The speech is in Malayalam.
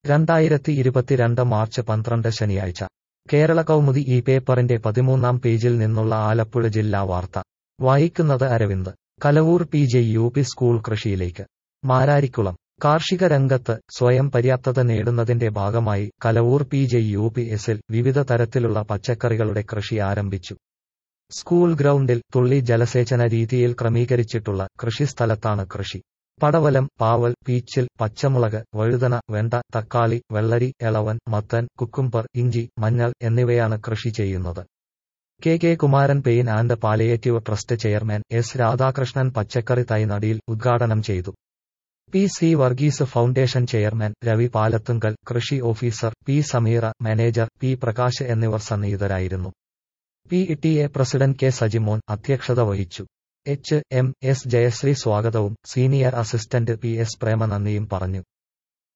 രണ്ടായിരത്തി ഇരുപത്തിരണ്ട് മാർച്ച് പന്ത്രണ്ട് ശനിയാഴ്ച കേരള കൗമുദി ഈ പേപ്പറിന്റെ പതിമൂന്നാം പേജിൽ നിന്നുള്ള ആലപ്പുഴ ജില്ലാ വാർത്ത വായിക്കുന്നത് Aravind Kalavoor P J U P school കൃഷിയിലേക്ക് മാരാരിക്കുളം കാർഷിക രംഗത്ത് സ്വയം പര്യാപ്തത നേടുന്നതിന്റെ ഭാഗമായി Kalavoor P J U P എസിൽ വിവിധ തരത്തിലുള്ള പച്ചക്കറികളുടെ കൃഷി ആരംഭിച്ചു സ്കൂൾ ഗ്രൗണ്ടിൽ തുള്ളി ജലസേചന രീതിയിൽ ക്രമീകരിച്ചിട്ടുള്ള കൃഷിസ്ഥലത്താണ് കൃഷി പടവലം പാവൽ പീച്ചിൽ പച്ചമുളക് വഴുതന വെണ്ട തക്കാളി വെള്ളരി എളവൻ മത്തൻ കുക്കുംബർ ഇഞ്ചി മഞ്ഞൾ എന്നിവയാണ് കൃഷി ചെയ്യുന്നത് K K Kumaran pain and palliative trust chairman S Radhakrishnan പച്ചക്കറി തൈനടിയിൽ ഉദ്ഘാടനം ചെയ്തു P C Varghese foundation chairman Ravi Palathunkal കൃഷി officer P Sameera manager P Prakash എന്നിവർ സന്നിഹിതരായിരുന്നു P T A president K Sajimon അധ്യക്ഷത വഹിച്ചു എച്ച് എം എസ് ജയശ്രീ സ്വാഗതവും senior assistant P S Prema നന്ദിയും പറഞ്ഞു